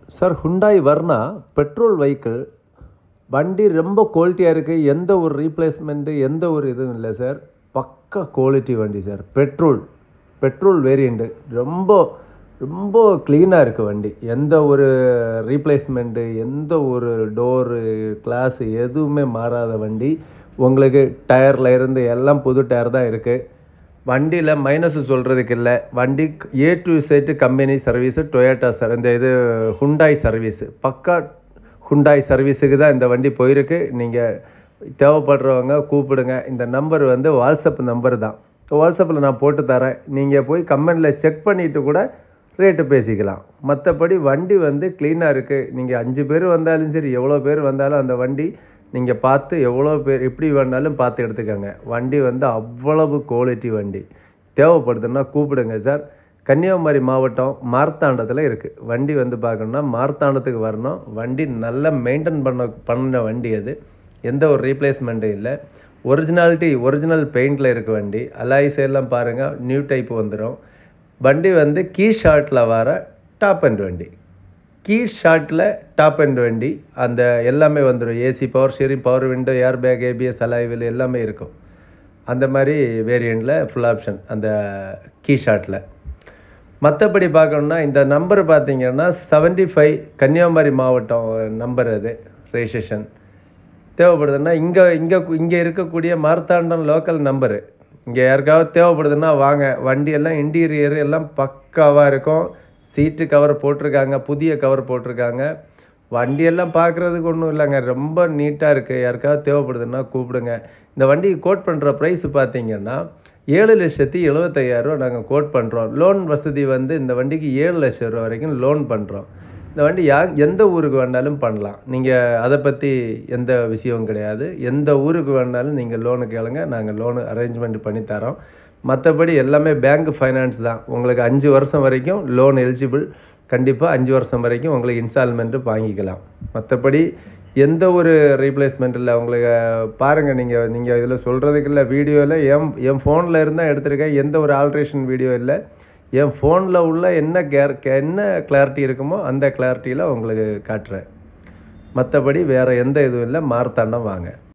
sir Hyundai Verna petrol vehicle வண்டி ரொம்ப குவாலிட்டியாக இருக்குது எந்த ஒரு ரீப்ளேஸ்மெண்ட்டு எந்த ஒரு இதுவும் இல்லை சார் பக்கா குவாலிட்டி வண்டி சார் பெட்ரோல் பெட்ரோல் வேரியண்ட்டு ரொம்ப ரொம்ப க்ளீனாக இருக்குது வண்டி எந்த ஒரு ரீப்ளேஸ்மெண்ட்டு எந்த ஒரு டோரு கிளாஸு எதுவுமே மாறாத வண்டி உங்களுக்கு டயரில் இருந்து எல்லாம் புது டயர் தான் இருக்குது வண்டியில் மைனஸ் சொல்கிறதுக்கு இல்லை வண்டி A to Z company service Toyota sir இந்த இது ஹுண்டாய் சர்வீஸு பக்கா ஹுண்டாய் சர்வீஸுக்கு தான் இந்த வண்டி போயிருக்கு நீங்கள் தேவைப்படுறவங்க கூப்பிடுங்க இந்த நம்பர் வந்து வாட்ஸ்அப் நம்பர் தான் வாட்ஸ்அப்பில் நான் போட்டு தரேன் நீங்கள் போய் கம்பெனியில் செக் பண்ணிவிட்டு கூட ரேட்டு பேசிக்கலாம் மற்றபடி வண்டி வந்து க்ளீனாக இருக்குது நீங்கள் அஞ்சு பேர் வந்தாலும் சரி எவ்வளோ பேர் வந்தாலும் அந்த வண்டி நீங்கள் பார்த்து எவ்வளோ பேர் எப்படி வேணாலும் பார்த்து எடுத்துக்கோங்க வண்டி வந்து அவ்வளவு குவாலிட்டி வண்டி தேவைப்படுதுன்னா கூப்பிடுங்க சார் கன்னியாகுமரி மாவட்டம் மார்த்தாண்டத்தில் இருக்குது வண்டி வந்து பார்க்கணுன்னா மார்த்தாண்டத்துக்கு வரணும் வண்டி நல்லா மெயின்டைன் பண்ண பண்ண வண்டி அது எந்த ஒரு ரீப்ளேஸ்மெண்ட்டும் இல்லை ஒரிஜினாலிட்டி ஒரிஜினல் பெயிண்டில் இருக்க வண்டி அலாய்ஸ் எல்லாம் பாருங்கள் நியூ டைப் வந்துடும் வண்டி வந்து கீ ஷார்ட்டில் வர டாப் அண்ட் வண்டி கீ ஷார்ட்டில் டாப் அண்ட் வண்டி அந்த எல்லாமே வந்துடும் AC power steering power window air bag ABS alloy wheel எல்லாமே இருக்கும் அந்த மாதிரி வேரியண்ட்டில் ஃபுல் ஆப்ஷன் அந்த கீ ஷார்ட்டில் மற்றபடி பார்க்கணுன்னா இந்த நம்பர் பார்த்தீங்கன்னா செவன்ட்டி ஃபைவ் கன்னியாகுமரி மாவட்டம் நம்பர் அது ரெஜிஸ்ட்ரேஷன் தேவைப்படுதுன்னா இங்கே இங்கே இங்கே இருக்கக்கூடிய மார்த்தாண்டம் லோக்கல் நம்பரு இங்கே யாருக்காவது தேவைப்படுதுன்னா வாங்க வண்டியெல்லாம் இன்டீரியர் எல்லாம் பக்காவாக இருக்கும் சீட்டு கவர் போட்டிருக்காங்க புதிய கவர் போட்டிருக்காங்க வண்டியெல்லாம் பார்க்குறதுக்கு ஒன்றும் இல்லைங்க ரொம்ப நீட்டாக இருக்குது யாருக்காவது தேவைப்படுதுன்னா கூப்பிடுங்க இந்த வண்டிக்கு கோட் பண்ணுற ப்ரைஸ் பார்த்தீங்கன்னா ஏழு லட்சத்தி எழுபத்தையாயிரரூவா நாங்கள் கோட் பண்ணுறோம் லோன் வசதி வந்து இந்த வண்டிக்கு ஏழு லட்சம் ரூபா வரைக்கும் லோன் பண்ணுறோம் இந்த வண்டி யா எந்த ஊருக்கு வேணாலும் பண்ணலாம் நீங்கள் அதை பற்றி எந்த விஷயமும் கிடையாது எந்த ஊருக்கு வேணாலும் நீங்கள் லோனு கேளுங்க நாங்கள் லோனு அரேஞ்ச்மெண்ட் பண்ணி தரோம் மற்றபடி எல்லாமே பேங்க் ஃபைனான்ஸ் தான் உங்களுக்கு அஞ்சு வருஷம் வரைக்கும் லோன் எலிஜிபிள் கண்டிப்பாக அஞ்சு வருஷம் வரைக்கும் உங்களுக்கு இன்ஸ்டால்மெண்ட்டு வாங்கிக்கலாம் மற்றபடி எந்த ஒரு ரீப்ளேஸ்மெண்ட் இல்லை உங்களுக்கு பாருங்கள் நீங்கள் நீங்கள் இதில் சொல்கிறதுக்கு இல்லை வீடியோவில் என் என் ஃபோனில் இருந்தால் எடுத்திருக்கேன் எந்த ஒரு ஆல்ட்ரேஷன் வீடியோ இல்லை என் ஃபோனில் உள்ள என்ன கேர் என்ன கிளாரிட்டி இருக்குமோ அந்த கிளாரிட்டியில் உங்களுக்கு காட்டுறேன் மற்றபடி வேறு எந்த இதுவும் இல்லை மார்த்தாண்டம் வாங்க